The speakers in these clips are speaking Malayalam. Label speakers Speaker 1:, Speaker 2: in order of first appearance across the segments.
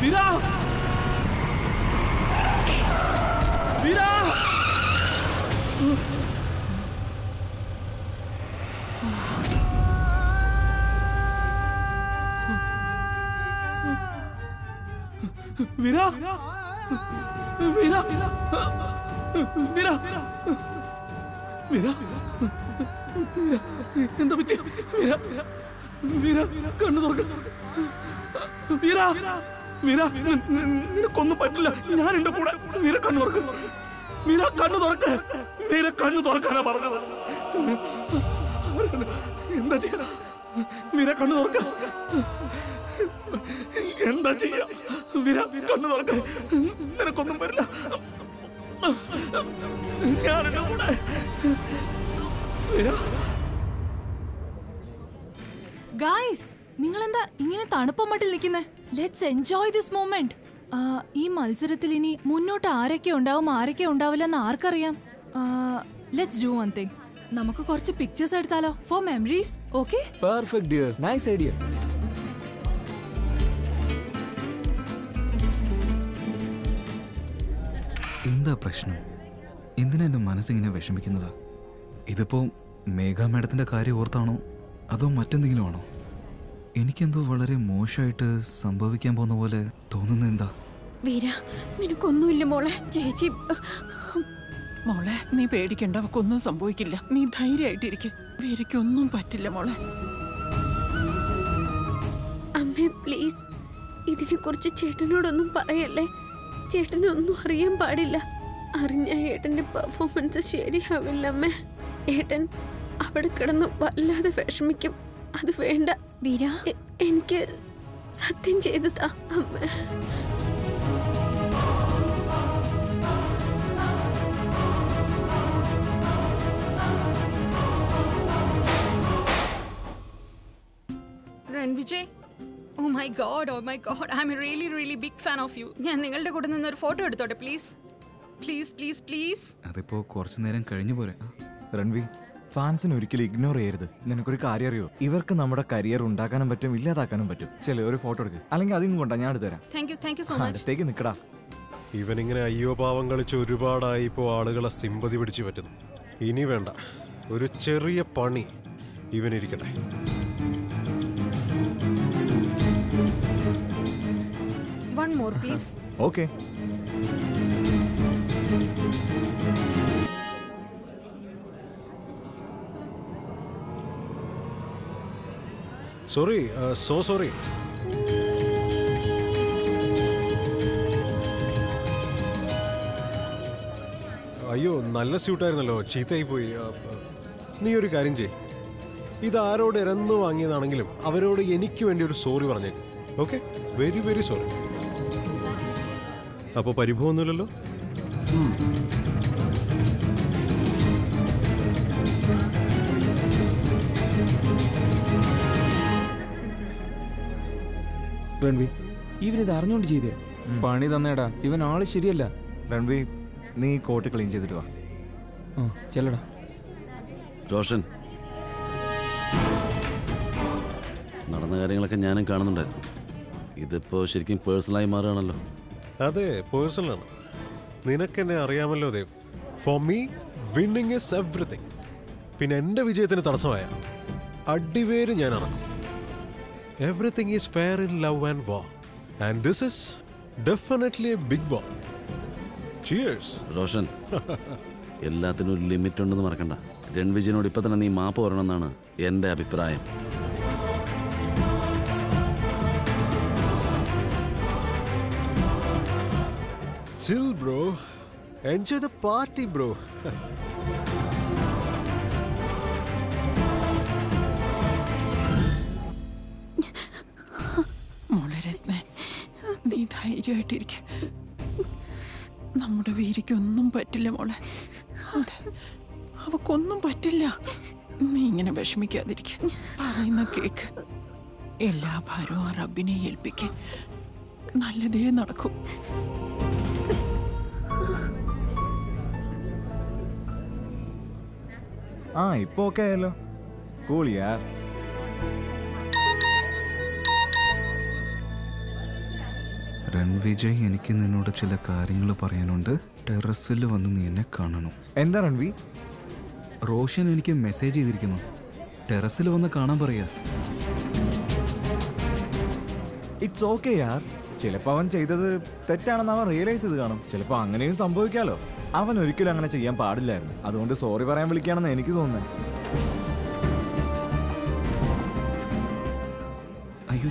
Speaker 1: വീര വീര വീര വീര വീര വീര വീര എന്താ പറ്റി വീര വീര കണ്ണു തുറക്ക വീര വീര നി- നി- നിനക്കൊന്നും പറ്റില്ല ഞാൻ എന്റെ കൂടെ വീര കണ്ണു തുറക്ക വീര കണ്ണു തുറക്ക വീര കണ്ണു തുറക്കാനാ പറഞ്ഞത് എന്താ ചെയ്യാ വീര കണ്ണു തുറക്ക എന്താ ചെയ്യാ വീര കണ്ണു തുറക്ക നിനക്കൊന്നും വരില്ല ഞാൻ എന്റെ കൂടെ വീര
Speaker 2: ഗായ്സ് നിങ്ങൾ എന്താ ഇങ്ങനെ തണുപ്പം മട്ടിൽ നിൽക്കുന്നേ ലെറ്റ്സ് എൻജോയ് ദിസ് മൂമെന്റ് ഈ മത്സരത്തിൽ ഇനി മുന്നോട്ട് ആരൊക്കെ ഉണ്ടാവും ആരൊക്കെ ഉണ്ടാവില്ല എന്ന് ആർക്കറിയാം ലെറ്റ്സ് ഡു വൺ തിങ് നമുക്ക് കുറച്ച് പിക്ചേഴ്സ് എടുത്താലോ for memories okay
Speaker 3: perfect dear nice idea
Speaker 4: എന്താ പ്രശ്നം എന്തിനാ എൻ്റെ മനസ്സിങ്ങനെ വിഷമിക്കുന്നത് ഇതിപ്പോ മേഘ മാഡത്തിന്റെ കാര്യം ഓർത്താണോ അതോ മറ്റെന്തെങ്കിലും ആണോ എനിക്കെന്തോ വളരെ മോശമായിട്ട് സംഭവിക്കാൻ പോകുന്ന പോലെ തോന്നുന്നത് എന്താ
Speaker 5: വീര നിനക്കൊന്നുമില്ല മോളെ ചേച്ചി
Speaker 6: മോളെ നീ പേടിക്കണ്ട അവക്കൊന്നും സംഭവിക്കില്ല നീ ധൈര്യമായിട്ടിരിക്കെ വീരയ്ക്കൊന്നും പറ്റില്ല മോളെ
Speaker 5: അമ്മേ പ്ലീസ് ഇതിനെക്കുറിച്ച് ചേട്ടനോടൊന്നും പറയല്ലേ ചേട്ടനൊന്നും അറിയാൻ പാടില്ല അറിഞ്ഞ ഏട്ടന്റെ പെർഫോമൻസ് ശരിയാവില്ല അമ്മേ ഏട്ടൻ അവിടെ കിടന്ന് വല്ലാതെ വിഷമിക്കും അത് വേണ്ട വീര എനിക്ക് സത്യം ചെയ്തു താ അമ്മ
Speaker 7: Ranvijay oh my god oh my god I am a really really big fan of you ഞാൻ നിങ്ങളുടെ കൂടെ നിന്ന് ഒരു ഫോട്ടോ എടുത്തോട്ടെ പ്ലീസ് പ്ലീസ് പ്ലീസ് പ്ലീസ്
Speaker 4: അതിപ്പോ കുറച്ചു നേരം കഴിഞ്ഞു പോരെ
Speaker 8: രൺവി ഫാൻസിനെ ഒരിക്കലും ഇഗ്നോർ ചെയ്യരുത് നിനക്കൊരു കാര്യം അറിയോ ഇവർക്ക് നമ്മുടെ കരിയർ ഉണ്ടാക്കാനും പറ്റും ഇല്ലാതാക്കാനും പറ്റും ചില ഒരു ഫോട്ടോ എടുക്ക് അല്ലെങ്കിൽ അതിനും കൊണ്ടാ ഞാൻ എടുത്തു തരാം
Speaker 7: thank you thank you so much
Speaker 8: അടുത്തേക്ക് നിക്കടാ
Speaker 9: ഇവനിങ്ങനെ അയ്യോ പാവം കളിച്ച് ഒരുപാടായി ഇപ്പോൾ ആളുകളെ സിമ്പതി പിടിച്ചു പറ്റുന്നു ഇനി വേണ്ട ഒരു ചെറിയ പണി ഇവനിരിക്കട്ടെ
Speaker 7: one more please
Speaker 8: okay
Speaker 9: sorry so sorry അയ്യോ നല്ല സ്യൂട്ടായിരുന്നല്ലോ ചീത്തയായി പോയി ആ, ആ. നീ ഒരു കാര്യം ചെയ് ഇത് ആരോട് ഇറന്നു വാങ്ങിയതാണെങ്കിലും അവരോട് എനിക്ക് വേണ്ടി ഒരു സോറി പറഞ്ഞേക്ക് ഓക്കെ വെരി വെരി സോറി അപ്പോൾ പരിഭവമൊന്നുമില്ലല്ലോ ഉം.
Speaker 3: രൺവി ഇവൻ ഇത് അറിഞ്ഞുകൊണ്ട് ചെയ്തേ പണി തന്നേടാ ഇവൻ ആള് ശരിയല്ല
Speaker 8: രൺവി നീ കോട്ട് ക്ലീൻ ചെയ്തിട്ട് വാ
Speaker 3: ആ ചെല്ലടാ
Speaker 10: റോഷൻ നടന്ന കാര്യങ്ങളൊക്കെ ഞാനും കാണുന്നുണ്ടായിരുന്നു ഇതിപ്പോ ശരിക്കും പേഴ്സണലായി മാറുകയാണല്ലോ
Speaker 9: അതെ പേഴ്സണലാണ് നിനക്കെന്നെ അറിയാമല്ലോ Dev for me winning is everything പിന്നെ എൻ്റെ വിജയത്തിന് തടസ്സമായ അടിവേര് ഞാൻ ഇറങ്ങും everything is fair in love and war and this is definitely a big war cheers
Speaker 10: Roshan എല്ലാത്തിനും ഒരു ലിമിറ്റ് ഉണ്ടെന്ന് മറക്കണ്ട രൺവിജയനോട് ഇപ്പൊ തന്നെ നീ മാപ്പ് പറയണമെന്നാണ് എൻ്റെ അഭിപ്രായം
Speaker 9: chill bro enjoy the party bro
Speaker 6: മോളെ രത്ന നീ ധൈര്യമായിട്ടിരിക്ക നമ്മുടെ വീരയ്ക്കൊന്നും പറ്റില്ല മോളെ അതെ അവക്കൊന്നും പറ്റില്ല നീ ഇങ്ങനെ വിഷമിക്കാതിരിക്ക പറയുന്ന കേക്ക് എല്ലാ ഭാരവും ആ റബ്ബിനെ ഏൽപ്പിക്ക് നല്ലതേ നടക്കും
Speaker 8: ആ ഇപ്പൊ ഓക്കെ ആയല്ലോ കൂൾ യാർ
Speaker 4: രൺവിജയ് എനിക്ക് നിന്നോട് ചില കാര്യങ്ങൾ പറയാനുണ്ട് ടെറസിൽ വന്ന് നീ എന്നെ കാണണം
Speaker 8: എന്താ രൺവി
Speaker 4: റോഷൻ എനിക്ക് മെസ്സേജ് ചെയ്തിരിക്കുന്നു ടെറസിൽ വന്ന് കാണാൻ പറയാ
Speaker 8: ഇറ്റ്സ് ഓക്കെ യാർ ചിലപ്പോ അവൻ ചെയ്തത് തെറ്റാണെന്ന് അവൻ റിയലൈസ് ചെയ്ത് കാണും ചിലപ്പോ അങ്ങനെയും സംഭവിക്കാലോ അവൻ ഒരിക്കലും അങ്ങനെ ചെയ്യാൻ പാടില്ലായിരുന്നു അതുകൊണ്ട് സോറി പറയാൻ വിളിക്കുകയാണെന്ന് എനിക്ക് തോന്നുന്നത്
Speaker 4: അയ്യോ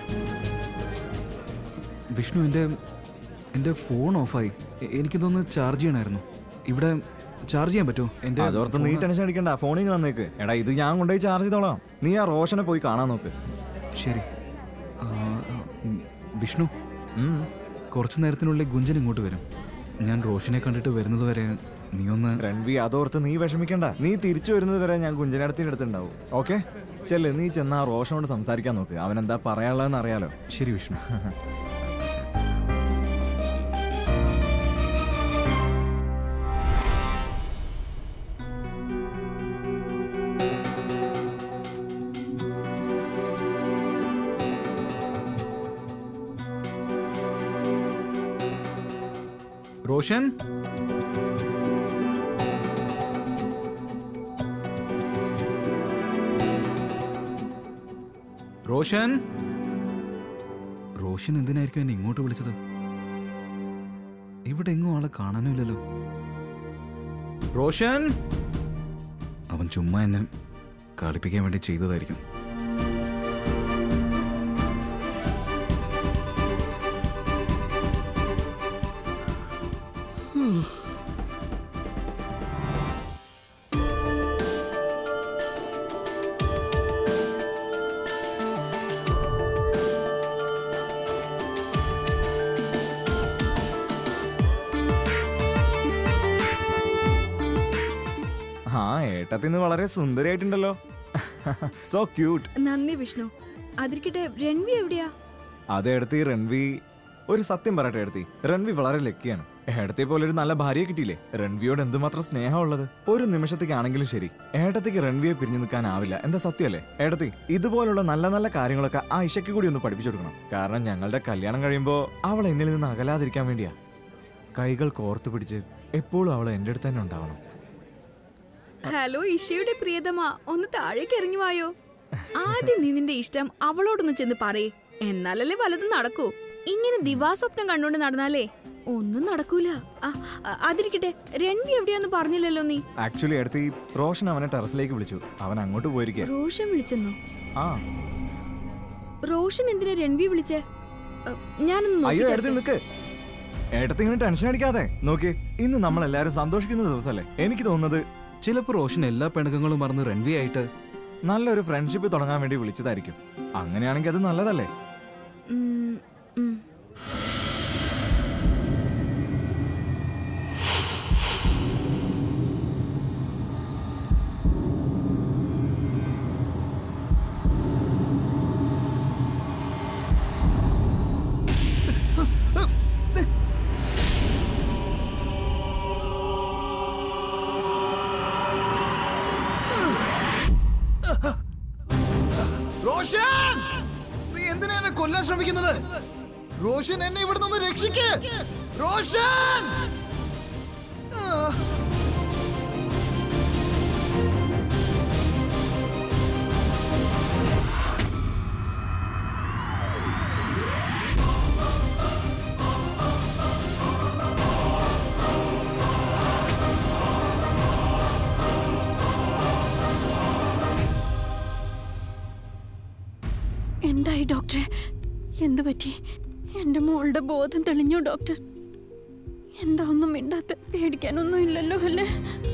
Speaker 4: വിഷ്ണു എൻ്റെ എൻ്റെ ഫോൺ ഓഫായി എ- എനിക്കിതൊന്ന് ചാർജ് ചെയ്യണമായിരുന്നു ഇവിടെ ചാർജ് ചെയ്യാൻ പറ്റുമോ എൻ്റെ
Speaker 8: അതോർത്ത് നീ
Speaker 4: phone-
Speaker 8: ടെൻഷൻ അടിക്കണ്ട ഫോണിൽ വന്നേക്ക് എടാ ഇത് ഞാൻ കൊണ്ടുപോയി ചാർജ് ചെയ്തോളാം നീ ആ റോഷനെ പോയി കാണാൻ നോക്ക്
Speaker 4: ശരി ആ, ഉം, വിഷ്ണു കുറച്ച് നേരത്തിനുള്ളിൽ ഗുഞ്ചൻ ഇങ്ങോട്ട് വരും ഞാൻ റോഷനെ കണ്ടിട്ട് വരുന്നത് വരെ നീ ഒന്ന്
Speaker 8: രൺവി അതോർത്ത് നീ വിഷമിക്കണ്ട നീ തിരിച്ചു വരുന്നത് വരെ ഞാൻ കുഞ്ചനടത്തിന്റെ അടുത്തുണ്ടാവും ഓക്കെ ചെല്ല് നീ ചെന്ന് ആ റോഷനോട് സംസാരിക്കാൻ നോക്ക് അവൻ എന്താ പറയാനുള്ളതെന്ന് അറിയാലോ
Speaker 4: ശരി വിഷ്ണു റോഷൻ റോഷൻ റോഷൻ എന്തിനായിരിക്കും എന്നെ ഇങ്ങോട്ട് വിളിച്ചത് ഇവിടെ എങ്ങും ആളെ കാണാനുമില്ലല്ലോ റോഷൻ അവൻ ചുമ്മാ എന്നെ കളിപ്പിക്കാൻ വേണ്ടി ചെയ്തതായിരിക്കും
Speaker 8: ആ ഏട്ടത്തിന്ന് വളരെ സുന്ദരിയായിട്ടുണ്ടല്ലോ സോ ക്യൂട്ട്
Speaker 11: നന്ദി വിഷ്ണു അതിരിക്കട്ടെ രൺവി എവിടെയാ
Speaker 8: അത് എടുത്ത് ഈ റൺവി ഒരു സത്യം പറയട്ടെ എടുത്തി റൺവി വളരെ ലക്കിയാണ് ഏടത്തെ പോലെ ഒരു നല്ല ഭാര്യയെ കിട്ടിയില്ലേ റൺവിയോട് എന്തുമാത്രം സ്നേഹമുള്ളത് ഒരു നിമിഷത്തേക്കാണെങ്കിലും ശരി ഏട്ടത്തേക്ക് റൺവിയെ പിരിഞ്ഞു നിൽക്കാനാവില്ല എന്താ സത്യമല്ലേ ഏട്ടത്തി ഇതുപോലുള്ള നല്ല നല്ല കാര്യങ്ങളൊക്കെ ആ ഇഷയ്ക്ക് കൂടി ഒന്ന് പഠിപ്പിച്ചു കൊടുക്കണം കാരണം ഞങ്ങളുടെ കല്യാണം കഴിയുമ്പോൾ അവൾ എന്നിൽ നിന്ന് അകലാതിരിക്കാൻ വേണ്ടിയാ കൈകൾ കോർത്തു പിടിച്ച് എപ്പോഴും അവൾ എൻ്റെ അടുത്ത് തന്നെ ഉണ്ടാവണം
Speaker 11: ഹലോ ഇഷയുടെ പ്രിയതമ ഒന്ന് താഴേക്ക് ഇറങ്ങി വായോ ആദ്യം നീ നിന്റെ ഇഷ്ടം അവളോടൊന്ന് ചെന്ന് പറയേ എന്നാലല്ലേ വലത് നടക്കൂ ഇങ്ങനെ ദിവാസ്വപ്നം കണ്ടോണ്ട് നടന്നാലേ ഒന്നും നടക്കൂല ആ, ആ, അതിരിക്കട്ടെ രൺവി എവിടെയാന്ന് പറഞ്ഞില്ലല്ലോ നീ
Speaker 8: ആക്ച്വലി എടുത്ത് ഈ റോഷൻ അവനെ ടെറസിലേക്ക് വിളിച്ചു അവൻ അങ്ങോട്ട് പോയിരിക്കുക
Speaker 11: റോഷൻ വിളിച്ചെന്നോ
Speaker 8: ആ
Speaker 11: റോഷൻ എന്തിനാ രൺവി വിളിച്ചേ അ, ഞാനൊന്ന്
Speaker 8: അയ്യോ
Speaker 11: നോക്കിയിട്ട്
Speaker 8: എടുത്ത് നിൽക്ക് ഏട്ടത്തി ഇങ്ങനെ ടെൻഷൻ അടിക്കാതെ നോക്കി ഇന്ന് നമ്മൾ എല്ലാരും സന്തോഷിക്കുന്ന ദിവസമല്ലേ എനിക്ക് തോന്നുന്നത്
Speaker 4: ചിലപ്പോൾ റോഷൻ എല്ലാ പെണകങ്ങളും മറന്ന് റൺവി ആയിട്ട്
Speaker 8: നല്ലൊരു ഫ്രണ്ട്ഷിപ്പ് തുടങ്ങാൻ വേണ്ടി വിളിച്ചതായിരിക്കും അങ്ങനെയാണെങ്കിൽ അത് നല്ലതല്ലേ
Speaker 11: ഉം, ഉം.
Speaker 12: റോഷൻ നീ എന്തിനാ എന്നെ കൊല്ലാൻ ശ്രമിക്കുന്നത് റോഷൻ എന്നെ ഇവിടെ നിന്ന് രക്ഷിക്ക് റോഷൻ ആ.
Speaker 6: എന്തായി ഡോക്ടറെ എന്തു പറ്റി എൻ്റെ മോളുടെ ബോധം തെളിഞ്ഞു ഡോക്ടർ എന്താ ഒന്നും മിണ്ടാത്ത പേടിക്കാനൊന്നും ഇല്ലല്ലോ അല്ലേ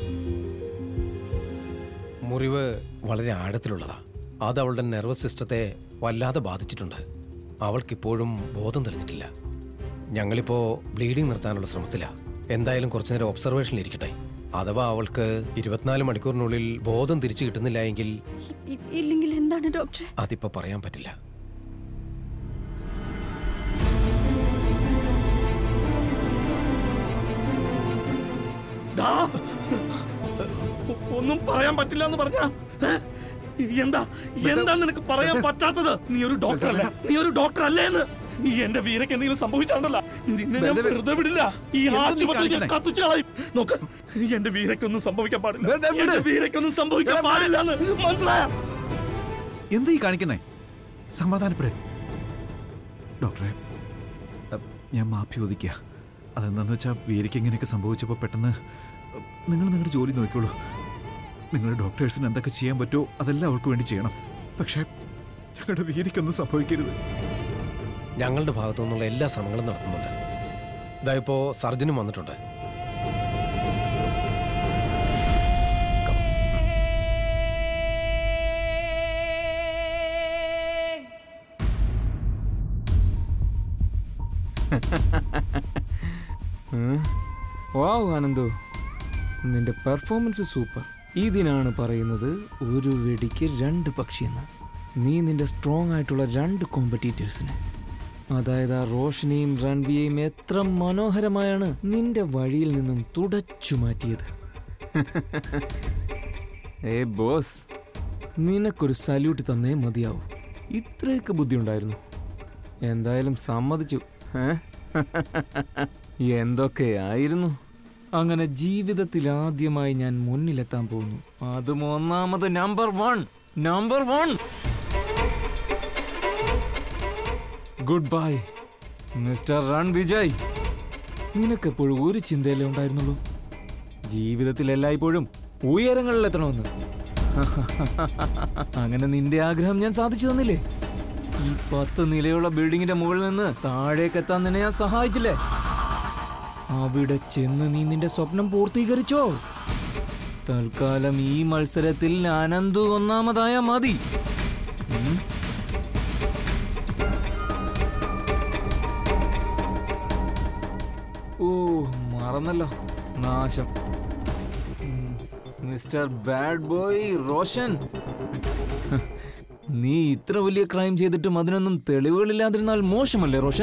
Speaker 13: മുറിവ് വളരെ ആഴത്തിലുള്ളതാ അത് അവളുടെ നെർവസ് സിസ്റ്റത്തെ വല്ലാതെ ബാധിച്ചിട്ടുണ്ട് അവൾക്കിപ്പോഴും ബോധം തെളിഞ്ഞിട്ടില്ല ഞങ്ങളിപ്പോ ബ്ലീഡിംഗ് നിർത്താനുള്ള ശ്രമത്തിലാ എന്തായാലും കുറച്ചു നേരം ഒബ്സർവേഷനിൽ ഇരിക്കട്ടെ അഥവാ അവൾക്ക് ഇരുപത്തിനാല് മണിക്കൂറിനുള്ളിൽ ബോധം തിരിച്ചു കിട്ടുന്നില്ല എങ്കിൽ
Speaker 6: ഇ- ഇല്ലെങ്കിൽ എന്താണ് ഡോക്ടറെ
Speaker 13: അതിപ്പോ പറയാൻ പറ്റില്ല
Speaker 1: ദാ, ഒന്നും പറയാൻ പറ്റില്ല എന്ന് പറഞ്ഞ എന്താ എന്താ നിനക്ക് പറയാൻ പറ്റാത്തത് നീ ഒരു ഡോക്ടർ അല്ലേ നീ ഒരു ഡോക്ടർ അല്ലേ എന്ന് ഈ എന്റെ വീരക്ക് എന്തെങ്കിലും സംഭവിച്ചാണ്ടല്ല നിന്നെ ഞാൻ
Speaker 12: വെറുതെ-
Speaker 1: വെറുതെ വിടില്ല ഈ
Speaker 12: എന്താ നീ
Speaker 1: ആശുപത്രി ഞാൻ
Speaker 12: കാണിക്കുന്നെ?
Speaker 1: കത്തിച്ചു കളയും നോക്ക് എന്റെ വീരക്കൊന്നും സംഭവിക്കാൻ പാടില്ല
Speaker 12: വെറുതെ വിട്.
Speaker 1: എന്റെ വീരക്കൊന്നും സംഭവിക്കാൻ
Speaker 12: വെറുതെ-
Speaker 1: പാടില്ല എന്ന് മനസ്സിലായ
Speaker 12: എന്താ ഈ കാണിക്കുന്നേ സമാധാനപ്പെട് ഡോക്ടറെ അ, ഞാൻ മാപ്പി ചോദിക്കുക അതെന്താന്ന് വെച്ചാൽ വീരയ്ക്ക് ഇങ്ങനെയൊക്കെ സംഭവിച്ചപ്പോൾ പെട്ടെന്ന് നിങ്ങൾ നിങ്ങളുടെ ജോലി നോക്കിക്കോളൂ നിങ്ങൾ ഡോക്ടേഴ്സിന് എന്തൊക്കെ ചെയ്യാൻ പറ്റുമോ അതെല്ലാം അവൾക്ക് വേണ്ടി ചെയ്യണം പക്ഷേ ഞങ്ങളുടെ വീരയ്ക്കൊന്നും സംഭവിക്കരുത്
Speaker 13: ഞങ്ങളുടെ ഭാഗത്തു നിന്നുള്ള എല്ലാ ശ്രമങ്ങളും നടത്തുന്നുണ്ട് ഇതാ ഇപ്പോൾ സർജനും വന്നിട്ടുണ്ട്
Speaker 3: വാവ് ആനന്ദു നിന്റെ പെർഫോമൻസ് സൂപ്പർ ഇതിനാണ് പറയുന്നത് ഒരു വെടിക്ക് രണ്ട് പക്ഷിയെന്ന് നീ നിന്റെ സ്ട്രോങ് ആയിട്ടുള്ള രണ്ട് കോമ്പറ്റീറ്റേഴ്സിനെ അതായത് ആ റോഷനെയും റൺവിയെയും എത്ര മനോഹരമായാണ് നിന്റെ വഴിയിൽ നിന്നും തുടച്ചു മാറ്റിയത് ഏ ബോസ് നിനക്കൊരു സല്യൂട്ട് തന്നേ മതിയാവും ഇത്രയൊക്കെ ബുദ്ധി ഉണ്ടായിരുന്നു എന്തായാലും സമ്മതിച്ചു ഏ? എന്തൊക്കെയായിരുന്നു അങ്ങനെ ജീവിതത്തിൽ ആദ്യമായി ഞാൻ മുന്നിലെത്താൻ പോകുന്നു അതും ഒന്നാമത് number one number one good bye mister Ranvijay നിനക്കെപ്പോഴും ഒരു ചിന്തയല്ലേ ഉണ്ടായിരുന്നുള്ളൂ ജീവിതത്തിൽ എല്ലായ്പ്പോഴും ഉയരങ്ങളിലെത്തണമെന്ന് അങ്ങനെ നിന്റെ ആഗ്രഹം ഞാൻ സാധിച്ചു തന്നില്ലേ ഈ പത്ത് നിലയുള്ള ബിൽഡിങ്ങിന്റെ മുകളിൽ നിന്ന് താഴേക്ക് എത്താൻ നിന്നെ ഞാൻ സഹായിച്ചില്ലേ അവിടെ ചെന്ന് നീ നിന്റെ സ്വപ്നം പൂർത്തീകരിച്ചോ തൽക്കാലം ഈ മത്സരത്തിൽ അനന്തു ഒന്നാമതായ മതി ഉം. ഓ മറന്നല്ലോ നാശം ഉം. മിസ്റ്റർ ബാഡ് ബോയ് റോഷൻ നീ ഇത്ര വലിയ ക്രൈം ചെയ്തിട്ടും അതിനൊന്നും തെളിവുകളില്ലാതിരുന്നാൽ മോശമല്ലേ റോഷൻ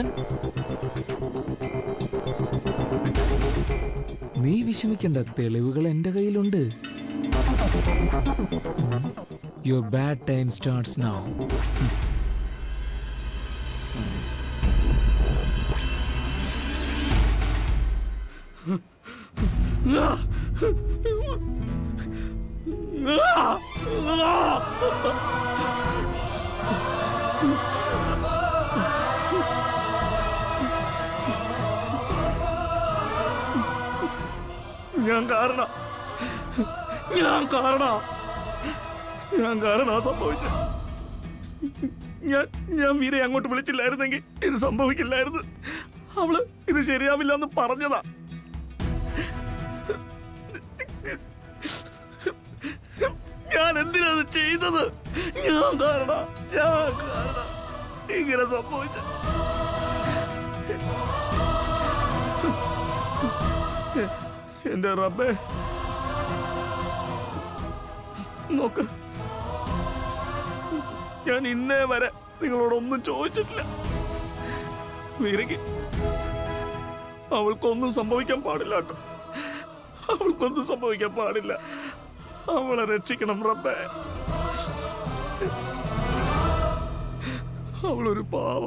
Speaker 3: നീ വിഷമിക്കേണ്ട തെളിവുകൾ എന്റെ കയ്യിലുണ്ട് your bad time starts now
Speaker 1: ഞാൻ കാരണം ഞാൻ കാരണം ഞാൻ കാരണം സംഭവിച്ച ഞാൻ ഞാൻ വീരെ അങ്ങോട്ട് വിളിച്ചില്ലായിരുന്നെങ്കിൽ ഇത് സംഭവിക്കില്ലായിരുന്നു അവള് ഇത് ശരിയാവില്ല എന്ന് പറഞ്ഞതാ ഞാൻ എന്തിനാ ഇത് ചെയ്തത് ഞാൻ കാരണം ഞാൻ കാരണം ഇങ്ങനെ സംഭവിച്ച എന്റെ റബ്ബേ നോക്ക് ഞാൻ ഇന്നേ വരെ നിങ്ങളോടൊന്നും ചോദിച്ചിട്ടില്ല വീരയ്ക്ക് അവൾക്കൊന്നും സംഭവിക്കാൻ പാടില്ല കേട്ടോ അവൾക്കൊന്നും സംഭവിക്കാൻ പാടില്ല അവളെ രക്ഷിക്കണം റബ്ബേ അവളൊരു പാവ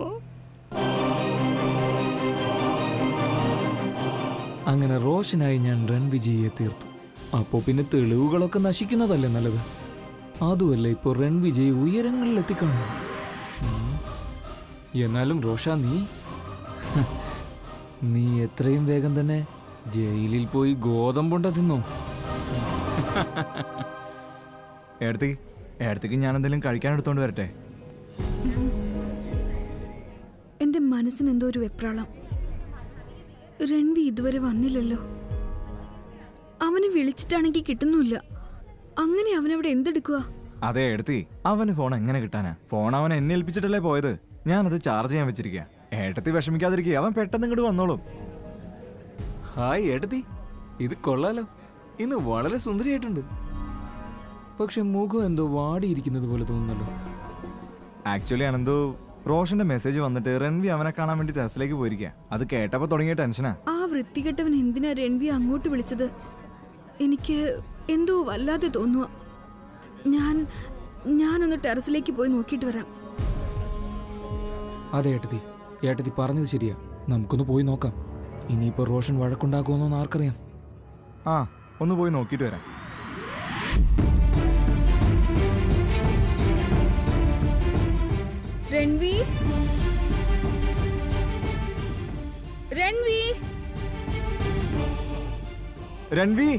Speaker 3: അങ്ങനെ റോഷനായി ഞാൻ റൺ വിജയെ തീർത്തു അപ്പോ പിന്നെ തെളിവുകളൊക്കെ നശിക്കുന്നതല്ലേ നല്ലത് അതുമല്ല ഇപ്പോൾ റൺ വിജയ് ഉയരങ്ങളിൽ എത്തിക്കാണും ഉം. എന്നാലും റോഷ നീ നീ എത്രയും വേഗം തന്നെ ജയിലിൽ പോയി ഗോതമ്പുണ്ട തിന്നോ
Speaker 8: ഏടത്തേക്ക് ഏടത്തേക്ക് ഞാൻ എന്തെങ്കിലും കഴിക്കാൻ എടുത്തോണ്ട് വരട്ടെ
Speaker 11: എന്റെ മനസ്സിന് എന്തോ ഒരു വെപ്രാളം രൺവി ഇതുവരെ വന്നില്ലല്ലോ അവനെ വിളിച്ചിട്ടാണെങ്കിൽ കിട്ടുന്നുമില്ല അങ്ങനെ അവനവിടെ എന്തെടുക്കുക
Speaker 8: അതെ എടുത്തി അവന് ഫോൺ എങ്ങനെ കിട്ടാനാ ഫോൺ അവൻ എന്നെ ഏൽപ്പിച്ചിട്ടല്ലേ പോയത് ഞാനത് ചാർജ് ചെയ്യാൻ വെച്ചിരിക്കുക ഏട്ടത്തി വിഷമിക്കാതിരിക്കുക അവൻ പെട്ടെന്ന് ഇങ്ങോട്ട് വന്നോളും
Speaker 3: ഹായ് ഏട്ടത്തി ഇത് കൊള്ളാലോ ഇന്ന് വളരെ സുന്ദരിയായിട്ടുണ്ട് പക്ഷെ മുഖം എന്തോ വാടിയിരിക്കുന്നത് പോലെ തോന്നുന്നല്ലോ
Speaker 8: ആക്ച്വലി അനന്തു റോഷന്റെ മെസ്സേജ് വന്നിട്ട് റൺവി അവനെ കാണാൻ വേണ്ടി ടെറസിലേക്ക് പോയിരിക്കുക അത് കേട്ടപ്പോ തുടങ്ങിയ ടെൻഷനാ
Speaker 11: ആ വൃത്തികെട്ടവൻ എന്തിനാ രൺവി അങ്ങോട്ട് വിളിച്ചത് എനിക്ക് എന്തോ വല്ലാതെ തോന്നുക ഞാൻ ഞാനൊന്ന് ടെറസിലേക്ക് പോയി നോക്കിയിട്ട് വരാം
Speaker 3: അതെ ഏട്ടത്തി ഏട്ടത്തി പറഞ്ഞത് ശരിയാ നമുക്കൊന്ന് പോയി നോക്കാം ഇനിയിപ്പോൾ റോഷൻ വഴക്കുണ്ടാക്കുമെന്നോന്ന് ആർക്കറിയാം
Speaker 8: ആ ഒന്ന് പോയി നോക്കിയിട്ട് വരാം
Speaker 11: രൺവി രൺവി
Speaker 8: രൺവി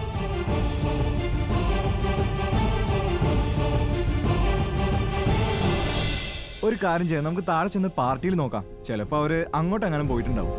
Speaker 8: ഒരു കാര്യം ചെയ്യാം നമുക്ക് താഴെ ചെന്ന് പാർട്ടിയിൽ നോക്കാം ചിലപ്പോ അവര് അങ്ങോട്ടെങ്ങാനും പോയിട്ടുണ്ടാവും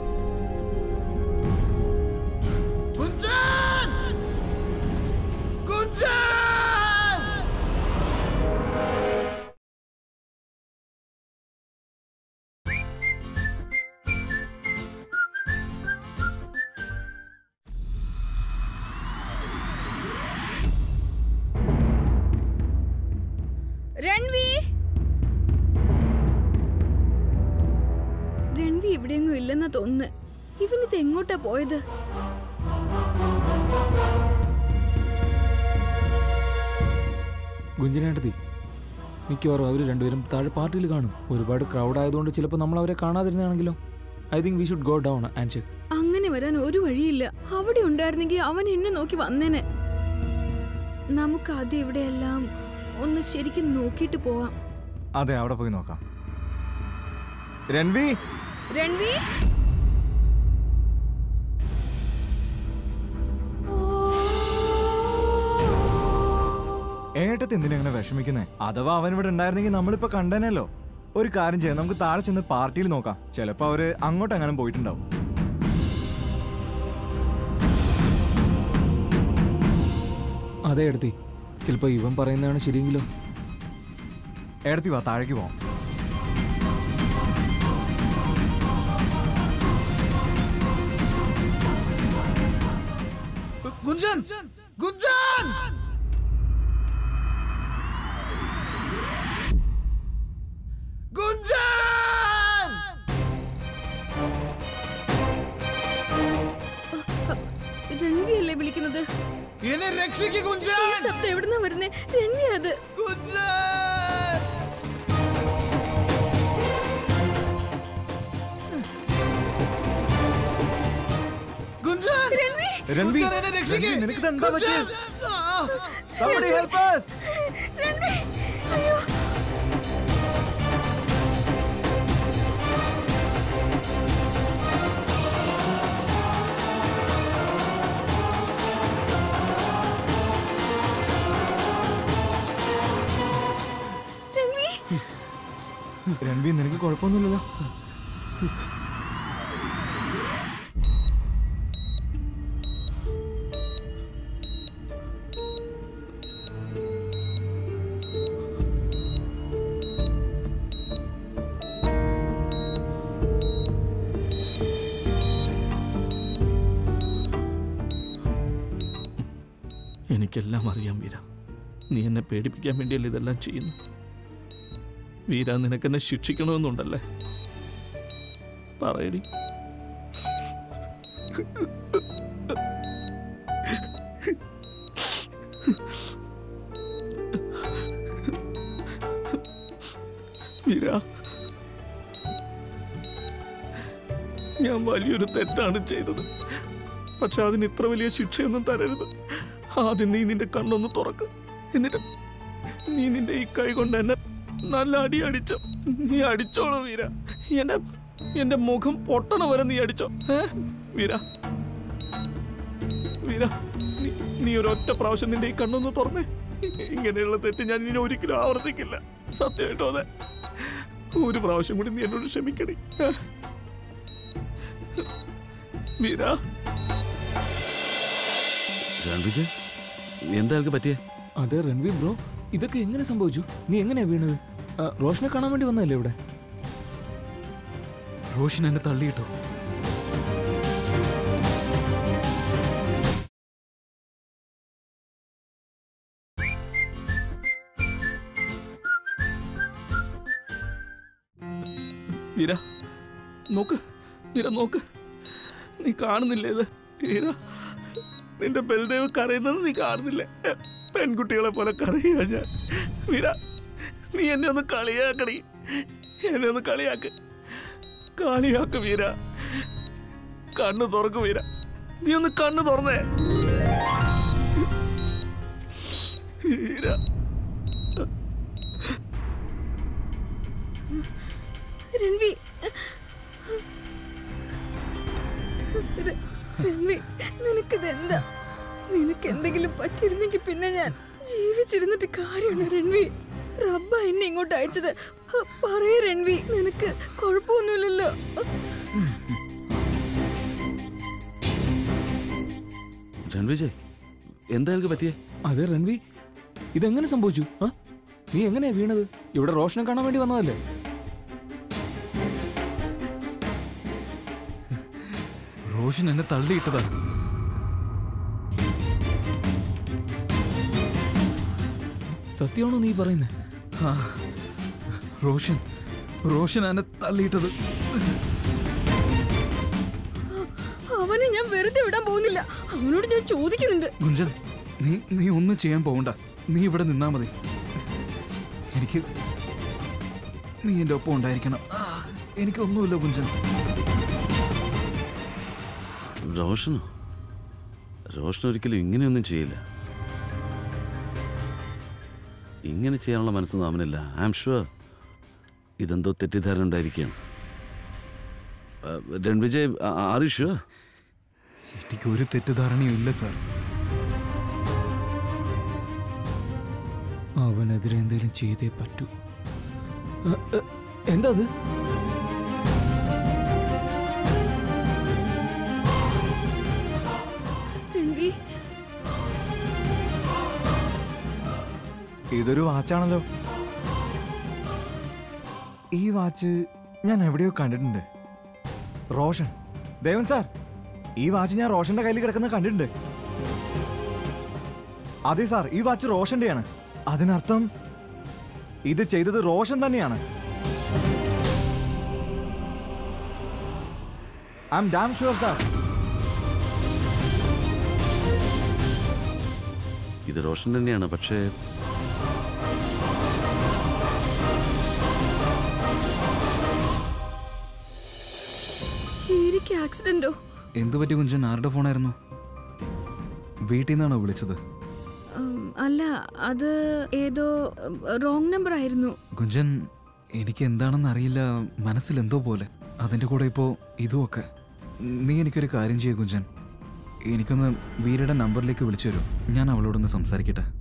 Speaker 11: രൺവി രൺവി ഇവിടെയൊന്നും ഇല്ലെന്നാ തോന്നുന്നു ഇവനിത് എങ്ങോട്ടാ പോയത്
Speaker 3: ഗുഞ്ചനേട്ടത്തി മിക്കവാറും അവർ രണ്ടുപേരും താഴെ പാർട്ടിയിൽ കാണും ഒരുപാട് ക്രൗഡ് ആയതുകൊണ്ട് ചിലപ്പോൾ നമ്മൾ അവരെ കാണാതിരുന്നാണെങ്കിലോ I think we should go down and check
Speaker 11: അങ്ങനെ വരാൻ ഒരു വഴിയില്ല അവിടെ ഉണ്ടായിരുന്നെങ്കിൽ അവൻ എന്നെ നോക്കി വന്നേനെ നമുക്ക് ആദ്യം ഇവിടെയെല്ലാം ഒന്ന് ശരിക്കും നോക്കിയിട്ട് പോവാം
Speaker 8: അതെ അവിടെ പോയി നോക്കാം രൺവി
Speaker 11: രൺവി
Speaker 8: ഏട്ടത്തി എന്തിനാ ഇങ്ങനെ വിഷമിക്കുന്നേ അഥവാ അവൻ ഇവിടെ ഉണ്ടായിരുന്നെങ്കിൽ നമ്മളിപ്പോ കണ്ടേനല്ലോ ഒരു കാര്യം ചെയ്യാം നമുക്ക് താഴെ ചെന്ന് പാർട്ടിയിൽ നോക്കാം ചിലപ്പോ അവര് അങ്ങോട്ടെങ്ങാനും പോയിട്ടുണ്ടാവും
Speaker 3: അതെ എടുത്തി ചിലപ്പോൾ ഇവൻ പറയുന്നതാണ് ശരിയെങ്കിലോ
Speaker 8: ഏടത്തി വാ താഴേക്ക് പോവാം
Speaker 1: ഗുഞ്ചൻ ഗുഞ്ചൻ ഗുഞ്ചൻ
Speaker 11: രൺവി അല്ലേ വിളിക്കുന്നത്
Speaker 1: എന്നെ രക്ഷിക്ക്
Speaker 11: ഈ
Speaker 1: ഗുഞ്ചൻ
Speaker 11: ശബ്ദം എവിടുന്നാ വരുന്നേ രൺവി അത്
Speaker 1: ഗുഞ്ചൻ
Speaker 11: രൺവി
Speaker 8: രൺവി
Speaker 1: ഗുഞ്ചൻ, എന്നെ രക്ഷിക്ക്.
Speaker 8: രൺവി, നിനക്കിത് എന്താ
Speaker 1: ഗുഞ്ചൻ.
Speaker 8: പറ്റിയത്?
Speaker 1: ആ.
Speaker 8: Somebody help us!
Speaker 11: രൺവി അയ്യോ രൺവി
Speaker 8: രൺവി നിനക്ക് കുഴപ്പമൊന്നുമില്ലല്ലോ
Speaker 1: എനിക്കെല്ലാം അറിയാം വീര നീ എന്നെ പേടിപ്പിക്കാൻ വേണ്ടിയല്ലേ ഇതെല്ലാം ചെയ്യുന്നു വീര നിനക്കെന്നെ ശിക്ഷിക്കണമെന്നുണ്ടല്ലേ പറയടി വീര ഞാൻ വലിയൊരു തെറ്റാണ് ചെയ്തത് പക്ഷെ അതിന് ഇത്ര വലിയ ശിക്ഷയൊന്നും തരരുത് ആദ്യം നീ നിന്റെ കണ്ണൊന്ന് തുറക്ക് എന്നിട്ട് നീ നിന്റെ ഈ കൈ കൊണ്ട് എന്നെ നല്ല അടി അടിച്ചോ നീ അടിച്ചോളൂ വീര എന്റെ എന്റെ മുഖം പൊട്ടണ വരെ നീ അടിച്ചോ ഏ വീര വീര നീ- നീ ഒരൊറ്റ പ്രാവശ്യം നിന്റെ ഈ കണ്ണൊന്ന് തുറന്നേ ഇങ്ങനെയുള്ള തെറ്റ് ഞാൻ ഇനി ഒരിക്കലും ആവർത്തിക്കില്ല സത്യമായിട്ടോ അതെ ഒരു പ്രാവശ്യം കൂടി നീ എന്നോട് ക്ഷമിക്കണേ ഏ? വീര
Speaker 10: രൺവിജയ് എന്താ ആൾക്ക് പറ്റിയേ
Speaker 3: അതെ രൺവീർ ബ്രോ ഇതൊക്കെ എങ്ങനെ സംഭവിച്ചു നീ എങ്ങനെയാ വീണത് ആ, റോഷനെ കാണാൻ വേണ്ടി വന്നതല്ലേ ഇവിടെ
Speaker 4: റോഷൻ എന്നെ തള്ളിയിട്ടോ
Speaker 1: വീര നോക്ക് വീര നോക്ക് നീ കാണുന്നില്ലേ ഇത് വീര നിന്റെ ബൽദേവ് കരയുന്നത് നീ കാണുന്നില്ലേ പെൺകുട്ടികളെ പോലെ കരയുക ഞാൻ വീര നീ എന്നെ ഒന്ന് കളിയാക്കടി എന്നെ ഒന്ന് കളിയാക്ക് കാളിയാക്ക് വീര കണ്ണു തുറക്കു വീര നീ ഒന്ന് കണ്ണു തുറന്നേ വീര
Speaker 11: രൺവി ര- രൺവി നിനക്കിത് എന്താ നിനക്ക് എന്തെങ്കിലും പറ്റിയിരുന്നെങ്കിൽ പിന്നെ ഞാൻ ജീവിച്ചിരുന്നിട്ട് കാര്യമുണ്ട് രൺവി റബ്ബ എന്നെ ഇങ്ങോട്ട് അയച്ചത് പറയ രൺവി നിനക്ക് കുഴപ്പമൊന്നുമില്ലല്ലോ
Speaker 10: രൺവിജയ് എന്താ എനിക്ക് പറ്റിയേ
Speaker 3: അതെ റൺവി ഇതെങ്ങനെ സംഭവിച്ചു ആ നീ എങ്ങനെയാ വീണത് ഇവിടെ റോഷനെ കാണാൻ വേണ്ടി വന്നതല്ലേ
Speaker 4: റോഷൻ എന്നെ തള്ളിയിട്ടതാ
Speaker 3: സത്യമാണോ നീ പറയുന്നത്
Speaker 4: ആ, റോഷൻ റോഷൻ എന്നെ തള്ളിയിട്ടത്
Speaker 11: അവനെ ഞാൻ വെറുതെ വിടാൻ പോകുന്നില്ല അവനോട് ഞാൻ ചോദിക്കുന്നുണ്ട്
Speaker 4: ഗുഞ്ചൻ നീ നീ ഒന്നും ചെയ്യാൻ പോകണ്ട നീ ഇവിടെ നിന്നാ മതി എനിക്ക് നീ എൻ്റെ ഒപ്പം ഉണ്ടായിരിക്കണം ആ, എനിക്കൊന്നുമില്ല ഗുഞ്ചൻ
Speaker 10: റോഷനോ റോഷൻ ഒരിക്കലും ഇങ്ങനെയൊന്നും ചെയ്യില്ല ഇങ്ങനെ ചെയ്യാനുള്ള മനസ്സൊന്നും അവനില്ല ഐ ആം ഷുവർ ഇതെന്തോ തെറ്റിദ്ധാരണ ഉണ്ടായിരിക്കുകയാണ് രൺവിജയ് ആർ യു ഷുവർ
Speaker 4: എനിക്ക് ഒരു തെറ്റിദ്ധാരണയും ഇല്ല സാർ
Speaker 3: അവനെതിരെ എന്തെങ്കിലും ചെയ്തേ പറ്റൂ അ, അ, എന്താ അത്
Speaker 11: രൺവി
Speaker 8: ഇതൊരു വാച്ചാണല്ലോ ഈ വാച്ച് ഞാൻ എവിടെയോ കണ്ടിട്ടുണ്ട് റോഷൻ ദേവൻ സാർ ഈ വാച്ച് ഞാൻ റോഷന്റെ കയ്യിൽ കിടക്കുന്നത് കണ്ടിട്ടുണ്ട് അതെ സാർ ഈ വാച്ച് റോഷന്റെയാണ് അതിനർത്ഥം ഇത് ചെയ്തത് റോഷൻ തന്നെയാണ് I am damn sure sir
Speaker 10: ഇത് റോഷൻ തന്നെയാണ് പക്ഷേ
Speaker 11: വീരയ്ക്ക് ആക്സിഡന്റോ
Speaker 4: എന്ത് പറ്റി കുഞ്ചൻ ആരുടെ ഫോണായിരുന്നു വീട്ടിൽ നിന്നാണോ വിളിച്ചത്
Speaker 11: ഉം, അല്ല അത് ഏതോ റോങ് നമ്പർ ആയിരുന്നു
Speaker 4: കുഞ്ചൻ എനിക്ക് എന്താണെന്ന് അറിയില്ല മനസ്സിൽ എന്തോ പോലെ അതിൻ്റെ കൂടെ ഇപ്പോൾ ഇതുമൊക്കെ നീ എനിക്കൊരു കാര്യം ചെയ്യ കുഞ്ചൻ എനിക്കൊന്ന് വീരയുടെ നമ്പറിലേക്ക് വിളിച്ചു തരും ഞാൻ അവളോടൊന്ന് സംസാരിക്കട്ടെ